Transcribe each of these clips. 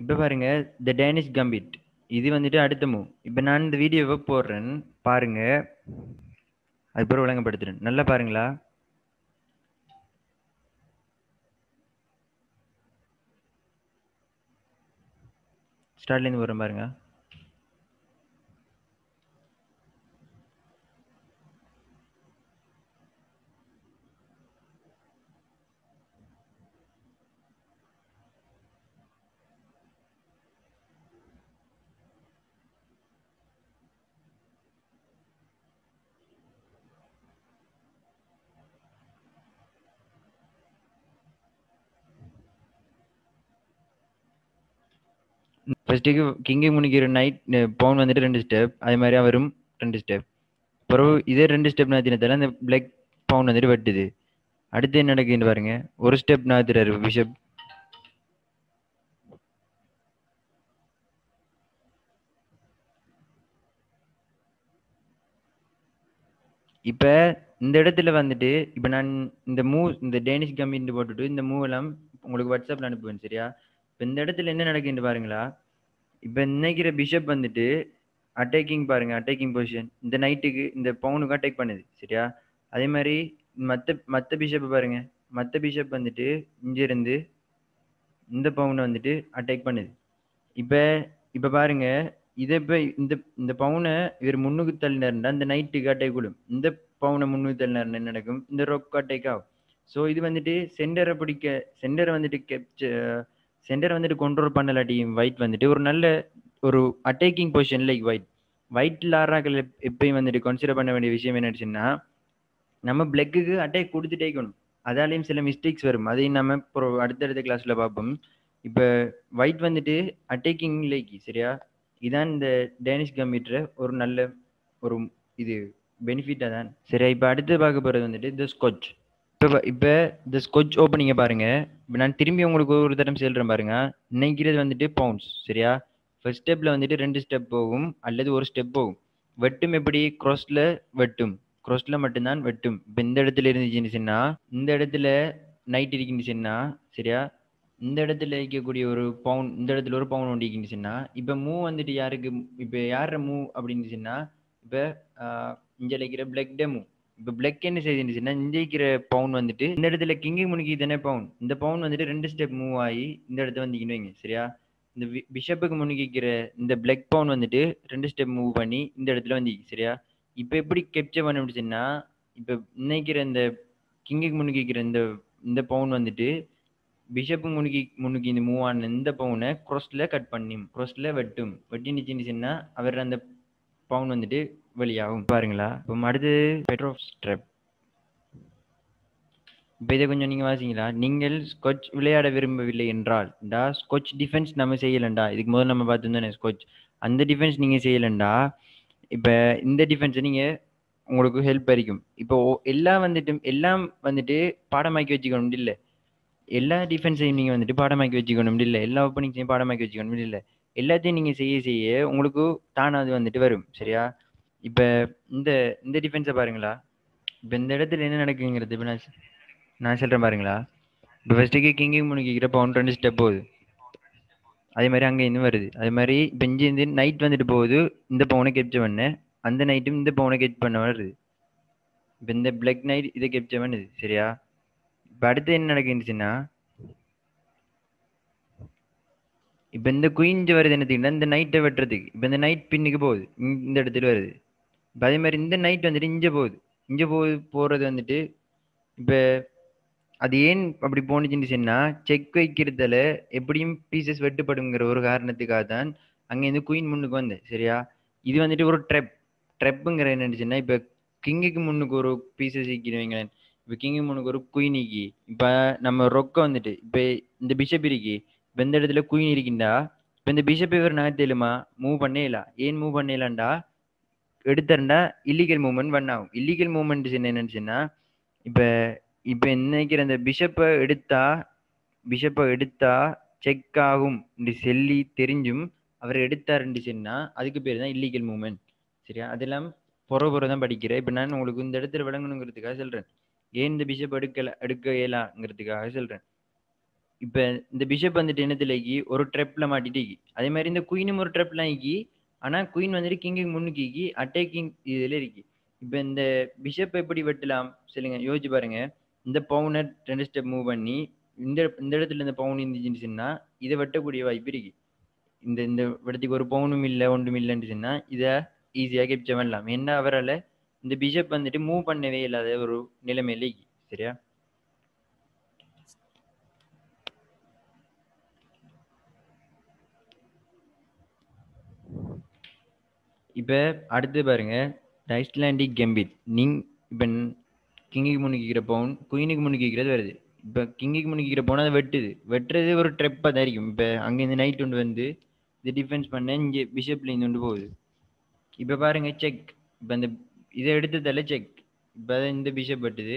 இப்ப பாருங்க த டேனிஷ் கம்பிட் இது வந்துட்டு அடுத்த மூவ் இப்ப நான் இந்த வீடியோவை போடுறேன் பாருங்க அது பிறகு விளங்கப்படுத்துறேன் நல்லா பாருங்களா ஸ்டார்ட்ல இருந்து வரும் பாருங்க ஃபர்ஸ்ட்டுக்கு கிங்கை முடிக்கிற நைட் பவுன் வந்துட்டு ரெண்டு ஸ்டெப் அதே மாதிரி அவரும் ரெண்டு ஸ்டெப் பிறகு இதே ரெண்டு ஸ்டெப் நாத்தினத்தால அந்த பிளாக் பவுன் வந்துட்டு வெட்டுது அடுத்து என்ன நடக்குதுன்னு பாருங்க ஒரு ஸ்டெப் நாத்துறாரு பிஷப் இப்ப இந்த இடத்துல வந்துட்டு இப்ப நான் இந்த மூவ் இந்த டேனிஷ் கம்மின்னு போட்டுட்டு இந்த மூவ் எல்லாம் உங்களுக்கு வாட்ஸ்அப்ல அனுப்புவேன் சரியா இப்ப இந்த இடத்துல என்ன நடக்குதுன்னு பாருங்களா இப்ப நினைக்கிற பிஷப் வந்துட்டு அட்டாக்கிங் பாருங்க அட்டாக்கிங் பொசிஷன் இந்த நைட்டுக்கு இந்த பவுனுக்கு அட்டாக் பண்ணுது சரியா அதே மாதிரி மத்த மத்த பிஷப் பாருங்க மத்த பிஷப் வந்துட்டு இங்க இருந்து இந்த பவுனை வந்துட்டு அட்டாக் பண்ணுது இப்ப இப்ப பாருங்க இதை இப்ப இந்த இந்த பவுனை இவர் முன்னுக்கு தள்ளினாருன்னா இந்த நைட்டுக்கு அட்டாக் விடும் இந்த பவுனை முன்னுக்கு தள்ளினாருன்னா என்ன நடக்கும் இந்த ரொக் அட்டாக் ஆகும் ஸோ இது வந்துட்டு சென்டரை பிடிக்க சென்டரை வந்துட்டு கெப்ச சென்டர் வந்துட்டு கண்ட்ரோல் பண்ணலாட்டியும் ஒயிட் வந்துட்டு ஒரு நல்ல ஒரு attacking position like white white ஆடுறாக்கள் எப்பயும் வந்துட்டு கன்சிடர் பண்ண வேண்டிய விஷயம் என்னச்சுன்னா நம்ம பிளக்குக்கு அட்டாக் கொடுத்துட்டே இருக்கணும் அதாலையும் சில மிஸ்டேக்ஸ் வரும் அதையும் நம்ம இப்போ அடுத்தடுத்த கிளாஸ்ல பார்ப்போம் இப்போ ஒயிட் வந்துட்டு அட்டாக்கிங் லைக் சரியா இதான் இந்த டேனிஷ் கம்ப்யூட்டர் ஒரு நல்ல ஒரு இது பெனிஃபிட்டாக தான் சரியா இப்போ அடுத்து பார்க்க போகிறது வந்துட்டு இந்த ஸ்கொச் இப்போ இப்போ இந்த ஸ்கொச் ஓப்பனிங்கை பாருங்க இப்போ நான் திரும்பி உங்களுக்கு ஒரு தரம் சொல்கிறேன் பாருங்க நினைக்கிறது வந்துட்டு பவுண்ட்ஸ் சரியா ஃபர்ஸ்ட் ஸ்டெப்பில் வந்துட்டு ரெண்டு ஸ்டெப் போகும் அல்லது ஒரு ஸ்டெப் போகும் வெட்டும் எப்படி க்ராஸில் வெட்டும் க்ராஸில் மட்டும்தான் வெட்டும் இப்போ இந்த இடத்துல இருந்துச்சுன்னா இந்த இடத்துல நைட் இருந்துச்சுன்னா சரியா இந்த இடத்துல இருக்கக்கூடிய ஒரு பவுன் இந்த இடத்துல ஒரு பவுன் ஒன்று இருந்துச்சுன்னா இப்போ மூவ் வந்துட்டு யாருக்கு இப்போ யார மூவ் அப்படின்னுச்சுன்னா இப்போ இங்கே இருக்கிற பிளக் டே மூவ் இப்போ பிளக் என்ன செய்துச்சுன்னா இங்கே இருக்கிற பவுன் வந்துட்டு இந்த இடத்துல கிங்கி முனிக்கு தானே பவுன் இந்த பவுன் வந்துட்டு ரெண்டு ஸ்டெப் மூவ் ஆகி இந்த இடத்துல வந்துக்கின்னு வைங்க சரியா இந்த பிஷப்புக்கு முன்னிக்கிற இந்த பிளக் பவுன் வந்துட்டு ரெண்டு ஸ்டெப் மூவ் பண்ணி இந்த இடத்துல வந்து சரியா இப்போ எப்படி கேப்சர் பண்ண முடிச்சுன்னா இப்போ நினைக்கிற இந்த கிங்குக்கு முன்னிக்கிற இந்த இந்த பவுன் வந்துட்டு பிஷப்பு முன்னுக்கு முன்னுக்கு இந்த மூவ் ஆன இந்த பவுனை க்ரோஸ்ல கட் பண்ணி க்ரோஸ்ல வெட்டும் வெட்டினுச்சுன்னா அவர் அந்த பவுன் வந்துட்டு வெளியாகும் பாருங்களா இப்போ அடுத்து பெட்ரோ ஸ்ட்ரெப் இப்போ இதை கொஞ்சம் நீங்கள் வாசிங்களா நீங்கள் ஸ்கொச் விளையாட விரும்பவில்லை என்றால் டா ஸ்கொச் டிஃபென்ஸ் நம்ம செய்யலண்டா இதுக்கு முதல்ல நம்ம பார்த்துருந்தோம் ஸ்கொச் அந்த டிஃபென்ஸ் நீங்கள் செய்யலண்டா இப்போ இந்த டிஃபென்ஸை நீங்கள் உங்களுக்கு ஹெல்ப் அரிக்கும் இப்போ எல்லாம் வந்துட்டு எல்லாம் வந்துட்டு பாடமாக்கி வச்சுக்கணும் இல்லை எல்லா டிஃபென்ஸையும் நீங்கள் வந்துட்டு பாடமாக்கி வச்சுக்கணும் இல்லை எல்லா ஓப்பனிங்ஸையும் பாடமாக்கி வச்சுக்கணும் இல்லை எல்லாத்தையும் நீங்கள் செய்ய செய்ய உங்களுக்கு தானாக அது வந்துட்டு வரும் சரியா இப்போ இந்த இந்த டிஃபென்ஸை பாருங்களா இப்போ இந்த இடத்துல என்ன நடக்குங்கிறது இப்போ நான் நான் சொல்கிறேன் பாருங்களா இப்போ ஃபஸ்ட்டுக்கு கிங்கிங் முன்னிக்கிற பவுன் ரெண்டு ஸ்டெப் போகுது அதே மாதிரி அங்கே இன்னும் வருது அதே மாதிரி இப்போ இங்கே இருந்து நைட் வந்துட்டு போகுது இந்த பவுனை கெப்சர் பண்ண அந்த நைட்டும் இந்த பவுனை கெப் பண்ண வருது இப்போ இந்த பிளாக் நைட் இதை கெப்சர் பண்ணுது சரியா இப்போ அடுத்து என்ன நடக்குதுச்சுன்னா இப்போ இந்த குயிஞ்சு வருது என்னத்துக்குன்னா இந்த நைட்டை வெட்டுறதுக்கு இப்போ இந்த நைட் பின்னுக்கு போகுது இந்த இடத்துல வருது இப்போ அதே மாதிரி இந்த நைட் வந்துட்டு இங்கே போகுது இங்கே போகுது போகிறது வந்துட்டு இப்போ அது ஏன் அப்படி போனுச்சுன்னு சொன்னா செக் வைக்கிறதுல எப்படியும் பீசஸ் வெட்டுப்படுங்கிற ஒரு காரணத்துக்காக தான் அங்கேருந்து குயின் முன்னுக்கு வந்தேன் சரியா இது வந்துட்டு ஒரு ட்ரெப் ட்ரெப்புங்கிற என்னச்சுன்னா இப்போ கிங்குக்கு முன்னுக்கு ஒரு பீசஸ் வைக்கிறவங்களேன் இப்போ கிங்கு முன்னுக்கு ஒரு குயினிக்கு இப்போ நம்ம ரொக்க வந்துட்டு இப்போ இந்த பிஷப் இருக்கு இப்போ இந்த இடத்துல குயின் இருக்கின்றா இப்போ இந்த பிஷப் இவர் நான் தெரியுமா மூவ் பண்ணேலாம் ஏன் மூவ் பண்ணலாம்டா எடுத்தரண்டா இல்லீகல் மூவ்மெண்ட் பண்ண ஆகும் இல்லீகல் மூவ்மெண்ட் என்னன்னு இப்போ இப்போ நினைக்கிற அந்த பிஷப்பை எடுத்தா பிஷப்பை எடுத்தா செக் ஆகும் என்று சொல்லி தெரிஞ்சும் அவர் எடுத்தாருன்னு சொன்னா அதுக்கு பேர் தான் இல்லீகல் மூவ்மெண்ட் சரியா அதெல்லாம் புற புற தான் படிக்கிறேன் இப்போ நான் உங்களுக்கு இந்த இடத்துல விளங்கணுங்கிறதுக்காக சொல்றேன் ஏன் இந்த பிஷப் எடுக்கல எடுக்க இயலாங்கிறதுக்காக சொல்றேன் இப்ப இந்த பிஷப் வந்துட்டு என்னத்துலக்கி ஒரு ட்ரெப்ல மாட்டிட்டு அதே மாதிரி இந்த குயினும் ஒரு ட்ரெப்ல ஆக்கி ஆனா குயின் வந்துட்டு கிங்குக்கு முன்னுக்கு அட்டாக்கிங் இதுல இருக்கு இப்ப இந்த பிஷப் எப்படி வெட்டலாம் சொல்லுங்க யோசிச்சு பாருங்க இந்த பவுனை ரெண்டு ஸ்டெப் மூவ் பண்ணி இந்த இந்த இடத்துல இந்த பவுன் இருந்துச்சுன்னு சொன்னா இதை வெட்டக்கூடிய வாய்ப்பு இருக்கு இந்த இந்த இடத்துக்கு ஒரு பவுனும் இல்லை ஒன்றும் இல்லைன்னு சொன்னா இதை ஈஸியாக கேப்சர் பண்ணலாம் என்ன அவரால் இந்த பிஷப் வந்துட்டு மூவ் பண்ணவே இல்லாத ஒரு நிலைமையில இருக்கு. சரியா இப்போ அடுத்து பாருங்க ஐஸ்லாண்டிக் கெம்பிட் நீங் இப்போ கிங்குக்கு முன்னுக்கிற பவுன் குயினுக்கு முன்னுக்கிக்கிறது வருது இப்போ கிங்குக்கு முன்னுக்கிற பவுன் அதை வெட்டுது வெட்டுறது ஒரு ட்ரெப்பாக தான் இருக்கும் இப்போ அங்கேருந்து நைட் கொண்டு வந்து இது டிஃபென்ஸ் பண்ண இங்கே பிஷப்லேருந்து கொண்டு போகுது இப்போ பாருங்க செக் இப்போ இந்த இதை எடுத்ததால செக் இப்போ இந்த பிஷப் வெட்டுது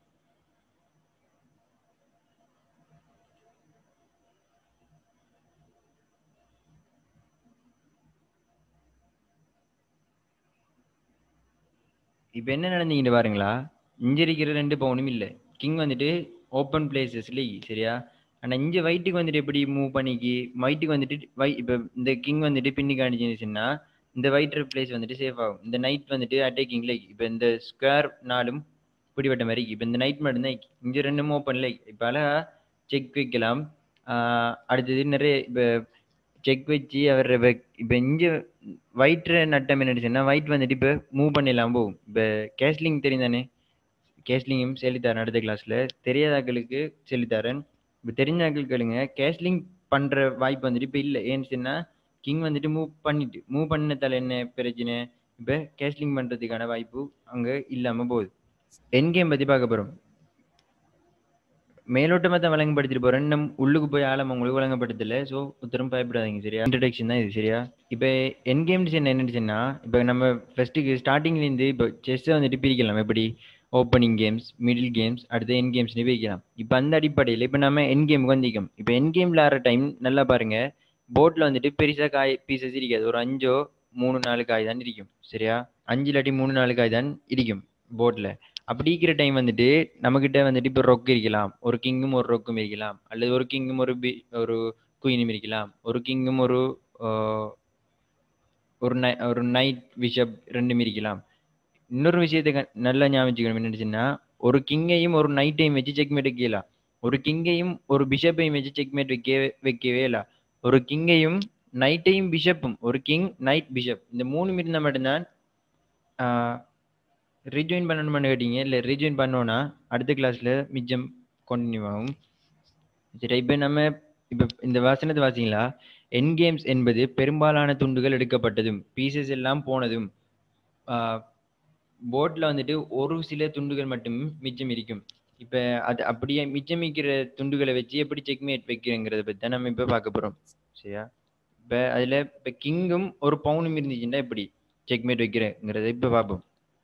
இப்போ என்ன நடந்தீங்கன்னு பாருங்களா இங்க இருக்கிற ரெண்டு பவுனும் இல்லை கிங் வந்துட்டு ஓப்பன் பிளேசஸ்ல சரியா ஆனா இங்க ஒயிட்டுக்கு வந்துட்டு எப்படி மூவ் பண்ணிக்கி ஒயிட்டுக்கு வந்துட்டு வை இப்போ இந்த கிங் வந்துட்டு பின்னுக்கு அடிச்சுன்னா இந்த ஒயிட் பிளேஸ் வந்துட்டு சேஃப் ஆகும் இந்த நைட் வந்துட்டு அட்டாக்கிங்ல இப்போ இந்த ஸ்கொயர் நாளும் பிடிபட்ட மாதிரி இப்போ இந்த நைட் மட்டும்தான் இங்க ரெண்டும் ஓப்பன்ல இப்போ அழகா செக் வைக்கலாம் ஆஹ் அடுத்தது நிறைய இப்போ செக் வச்சு அவர் இப்போ இங்க ஒயிட் நட்டம் என்ன சொன்னா ஒயிட் வந்துட்டு இப்போ மூவ் பண்ணிடலாம் போகும் இப்போ கேஸ்லிங் தெரியும் தானே கேஸ்லிங்கும் சொல்லித்தரேன் அடுத்த கிளாஸ்ல தெரியாதாக்களுக்கு சொல்லித்தரேன் இப்போ தெரிஞ்ச ஆக்கள் கேளுங்க கேஸ்லிங் பண்ற வாய்ப்பு வந்துட்டு இப்போ இல்லை ஏன்னு சொன்னா கிங் வந்துட்டு மூவ் பண்ணிட்டு மூவ் பண்ணதால என்ன பிரச்சனை இப்போ கேஸ்லிங் பண்றதுக்கான வாய்ப்பு அங்க இல்லாம போகுது என் கேம் பத்தி பார்க்க போறோம் மேலோட்டமா தான் வழங்கப்படுத்திட்டு போறேன் இன்னும் உள்ளுக்கு போய் ஆழம் உங்களுக்கு வழங்கப்படுத்தல ஸோ உத்தரம் பயப்படாதீங்க சரியா இன்ட்ரடக்ஷன் தான் இது சரியா இப்போ என் கேம் டிசைன் என்ன சொன்னா இப்போ நம்ம ஃபர்ஸ்ட்டுக்கு ஸ்டார்டிங்லேருந்து இப்போ செஸ்ஸை வந்துட்டு பிரிக்கலாம் எப்படி ஓப்பனிங் கேம்ஸ் மிடில் கேம்ஸ் அடுத்து என் கேம்ஸ்னு பிரிக்கலாம் இப்போ அந்த அடிப்படையில் இப்போ நம்ம என் கேமுக்கு வந்திக்கோம் இப்போ என் கேமில் ஆடுற டைம் நல்லா பாருங்க போர்டில் வந்துட்டு பெருசாக காய் பீசஸ் இருக்காது ஒரு அஞ்சோ மூணு நாலு காய் தான் இருக்கும் சரியா அஞ்சு இல்லாட்டி மூணு நாலு காய் தான் இருக்கும் போர்டில் அப்படி இருக்கிற டைம் வந்துட்டு நம்மக்கிட்ட வந்துட்டு இப்போ ரொக்கு இருக்கலாம் ஒரு கிங்கும் ஒரு ரொக்கும் இருக்கலாம் அல்லது ஒரு கிங்கும் ஒரு பி ஒரு குயினும் இருக்கலாம் ஒரு கிங்கும் ஒரு ஆஹ், ஒரு நை ஒரு நைட் பிஷப் ரெண்டும் இருக்கலாம் இன்னொரு விஷயத்தை க- நல்லா ஞாபகம் வச்சுக்கணும் என்னச்சுன்னா ஒரு கிங்கையும் ஒரு நைட்டையும் வச்சு செக்மேட் வைக்கலாம் ஒரு கிங்கையும் ஒரு பிஷப்பையும் வச்சு செக்மேட் வைக்க வைக்கவே இல்லை ஒரு கிங்கையும் நைட்டையும் பிஷப்பும் ஒரு கிங் நைட் பிஷப் இந்த மூணு இருந்தால் மட்டும்தான் ரீஜாயின் பண்ணணும்னு கேட்டீங்க இல்லை ரீஜாயின் பண்ணோன்னா அடுத்த கிளாஸில் மிச்சம் கண்டினியூ ஆகும் சரி இப்போ நம்ம இப்போ இந்த வசனத்தை வாசிங்களா என் கேம்ஸ் என்பது பெரும்பாலான துண்டுகள் எடுக்கப்பட்டதும் பீசஸ் எல்லாம் போனதும் போர்டில் வந்துட்டு ஒரு சில துண்டுகள் மட்டும் மிச்சம் இருக்கும் இப்போ அது அப்படியே மிச்சம் மிக்கிற துண்டுகளை வச்சு எப்படி செக்மேட் வைக்கிறேங்கிறத பற்றி தான் நம்ம இப்போ பார்க்க போகிறோம் சரியா இப்போ அதில் இப்போ கிங்கும் ஒரு பவுனும் இருந்துச்சுன்னா எப்படி செக்மேட் வைக்கிறேங்கிறத இப்போ பார்ப்போம்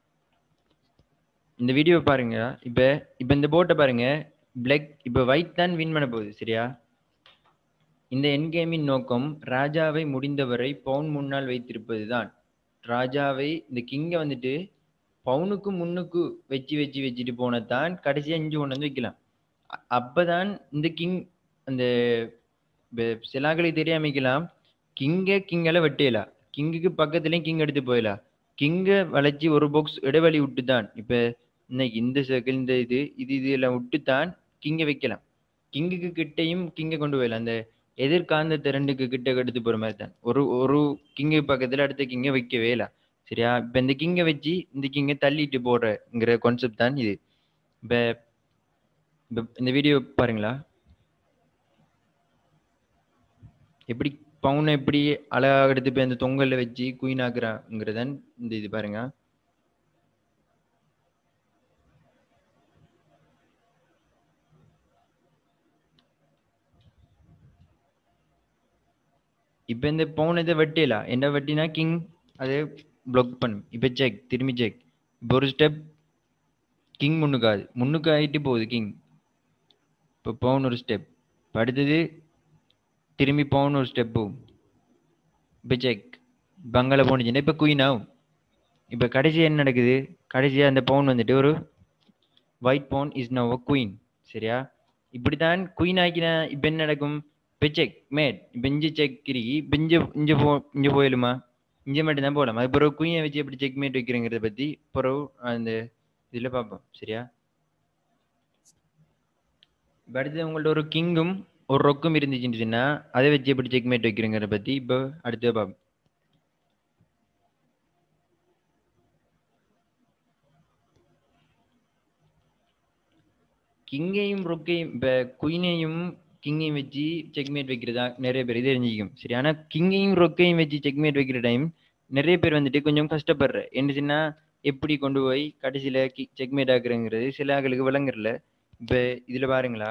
இந்த வீடியோ பாருங்க இப்போ இப்போ இந்த போட்டை பாருங்க பிளாக் இப்போ ஒயிட் தான் வின் பண்ண போகுது சரியா இந்த என்கேமின் நோக்கம் ராஜாவை முடிந்தவரை பவுன் முன்னால் வைத்திருப்பது தான் ராஜாவை இந்த கிங்கை வந்துட்டு பவுனுக்கு முன்னுக்கு வச்சு வச்சு வச்சுட்டு போனதான் கடைசியா இஞ்சி கொண்டு வந்து வைக்கலாம் அ- அப்பதான் இந்த கிங் அந்த ப- சிலாக்களை தெரியாமிக்கலாம் கிங்க கிங்கால வெட்டியலாம் கிங்குக்கு பக்கத்துலயும் கிங் எடுத்து போயிடலாம் கிங்க வளைச்சி ஒரு பாக்ஸ் இடைவெளி விட்டு தான் இப்ப இன்னைக்கு இந்த சர்க்கிள் இந்த இது இது இது எல்லாம் விட்டு தான் கிங்க வைக்கலாம் கிங்குக்கு கிட்டையும் கிங்க கொண்டு போயிடலாம் அந்த எதிர்காந்த ரெண்டுக்கு கிட்ட எடுத்து போற மாதிரி தான் ஒரு ஒரு கிங்கு பக்கத்துல அடுத்த கிங்க வைக்கவே இல்லை சரியா இப்ப இந்த கிங்கை வச்சு இந்த கிங்கை தள்ளிட்டு போடுறங்கிற கான்செப்ட் தான் இது இப்ப இப்ப இந்த வீடியோ பாருங்களா எப்படி பவுனை எப்படி அழகா எடுத்து போய் அந்த தொங்கல்ல வச்சு குயின் ஆக்குறாங்கிறதான் இந்த இது பாருங்க இப்ப இந்த பவுன் இதை வெட்டிடலாம் என்ன வெட்டினா கிங் அதை பிளாக் பண்ணும் இப்ப செக் திரும்பி செக் இப்போ ஒரு ஸ்டெப் கிங் முன்னுக்காது முன்னுக்கு ஆயிட்டு போகுது கிங் இப்போ பவுன் ஒரு ஸ்டெப் அடுத்தது திரும்பி பவுன் ஒரு ஸ்டெப்பு இப்போ செக் பங்கள போனுச்சுன்னா இப்போ குயின் ஆகும் இப்போ கடைசியா என்ன நடக்குது கடைசியா அந்த பவுன் வந்துட்டு ஒரு ஒயிட் பவுன் இஸ் நவ் அ குயின் சரியா இப்படித்தான் குயின் ஆக்கினா இப்ப என்ன நடக்கும் இப்ப செக் மேட் இப்ப இஞ்சி செக் இருக்கி இப்ப இஞ்ச இஞ்ச போ இஞ்ச போயிலுமா இங்க மட்டும் தான் போகலாம் அது பிறகு குயினை வச்சு எப்படி செக் மேட் வைக்கிறங்கிறத பத்தி பிறகு அந்த இதுல பார்ப்போம் சரியா இப்ப அடுத்து உங்கள்ட்ட ஒரு கிங்கும் ஒரு ரொக்கும் இருந்துச்சுன்னா அதை வச்சு எப்படி செக் மேட் வைக்கிறங்கிறத பத்தி இப்போ அடுத்து பார்ப்போம் கிங்கையும் ரொக்கையும் இப்போ குயினையும் கிங்கையும் வச்சு செக்மேட் வைக்கிறதா நிறைய பேர் இது தெரிஞ்சுக்கும் சரி ஆனா கிங்கையும் ரொக்கையும் வச்சு செக்மேட் வைக்கிற டைம் நிறைய பேர் வந்துட்டு கொஞ்சம் கஷ்டப்படுற என்னச்சுன்னா எப்படி கொண்டு போய் கடைசியில செக்மேட் ஆக்குறங்கிறது சில ஆக்களுக்கு விளங்குறல இப்ப இதுல பாருங்களா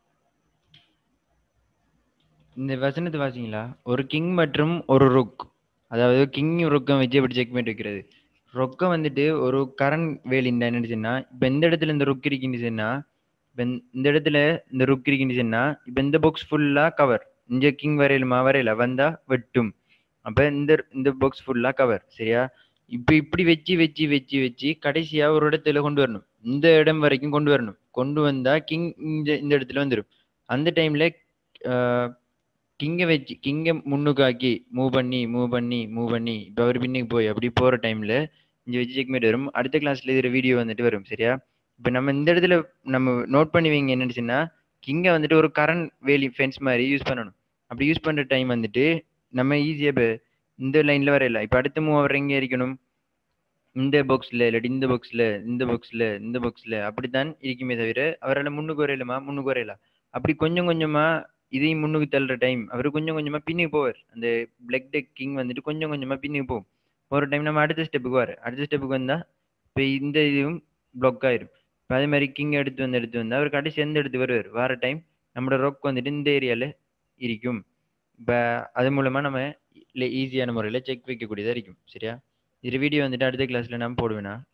இந்த வசனத்தை வாசிங்களா ஒரு கிங் மற்றும் ஒரு ருக் அதாவது கிங் ரொக்கம் வச்சு எப்படி செக்மேட் வைக்கிறது ரொக்கம் வந்துட்டு ஒரு கரண் வேலிண்டா என்னச்சுன்னா இப்ப எந்த இடத்துல இந்த ருக் இருக்குன்னு இப்ப இந்த இடத்துல இந்த ருக் இருக்குன்னு இப்ப இந்த பாக்ஸ் ஃபுல்லா கவர் இந்த கிங் வரையலுமா வரையல வந்தா வெட்டும் அப்ப இந்த இந்த பாக்ஸ் ஃபுல்லா கவர் சரியா இப்ப இப்படி வச்சு வச்சு வச்சு வச்சு கடைசியா ஒரு இடத்துல கொண்டு வரணும் இந்த இடம் வரைக்கும் கொண்டு வரணும் கொண்டு வந்தா கிங் இந்த இந்த இடத்துல வந்துடும் அந்த டைம்ல கிங்கை வச்சு கிங்கை முன்னுக்காக்கி மூவ் பண்ணி மூவ் பண்ணி மூவ் பண்ணி இப்போ அவர் பின்னுக்கு போய் அப்படி போற டைம்ல இங்க வச்சு செக்மேட் வரும் அடுத்த கிளாஸ்ல இதுல வீடியோ வந்துட்டு வரும் சரியா இப்போ நம்ம இந்த இடத்துல நம்ம நோட் பண்ணி வைங்க என்னச்சுன்னா கிங்கை வந்துட்டு ஒரு கரண்ட் வேலி ஃபென்ஸ் மாதிரி யூஸ் பண்ணணும் அப்படி யூஸ் பண்ற டைம் வந்துட்டு நம்ம ஈஸியா இப்போ இந்த லைன்ல வரையல இப்போ அடுத்த மூவ் அவர் எங்க இருக்கணும் இந்த பாக்ஸ்ல இல்லாட்டி இந்த பாக்ஸ்ல இந்த பாக்ஸ்ல இந்த பாக்ஸ்ல அப்படித்தான் இருக்குமே தவிர அவரால் முன்னுக்கு வரையலாமா முன்னுக்கு வரையலாம் அப்படி கொஞ்சம் கொஞ்சமா இதையும் முன்னுக்கு தள்ளுற டைம் அவர் கொஞ்சம் கொஞ்சமா பின்னுக்கு போவார் அந்த பிளாக் டெக் கிங் வந்துட்டு கொஞ்சம் கொஞ்சமா பின்னுக்கு போகும் போகிற டைம் நம்ம அடுத்த ஸ்டெப்புக்கு வர அடுத்த ஸ்டெப்புக்கு வந்தா இப்போ இந்த இதுவும் பிளாக் ஆயிரும் இப்போ அதே மாதிரி கிங் எடுத்து வந்து எடுத்து வந்து அவர் கடைசி எந்த எடுத்து வருவார் வர டைம் நம்மளோட ரொக் வந்துட்டு இந்த ஏரியால இருக்கும் இப்போ அது மூலமா நம்ம ஈஸியான முறையில் செக் வைக்கக்கூடியதாக இருக்கும் சரியா இது வீடியோ வந்துட்டு அடுத்த கிளாஸ்ல நான் போடுவேனா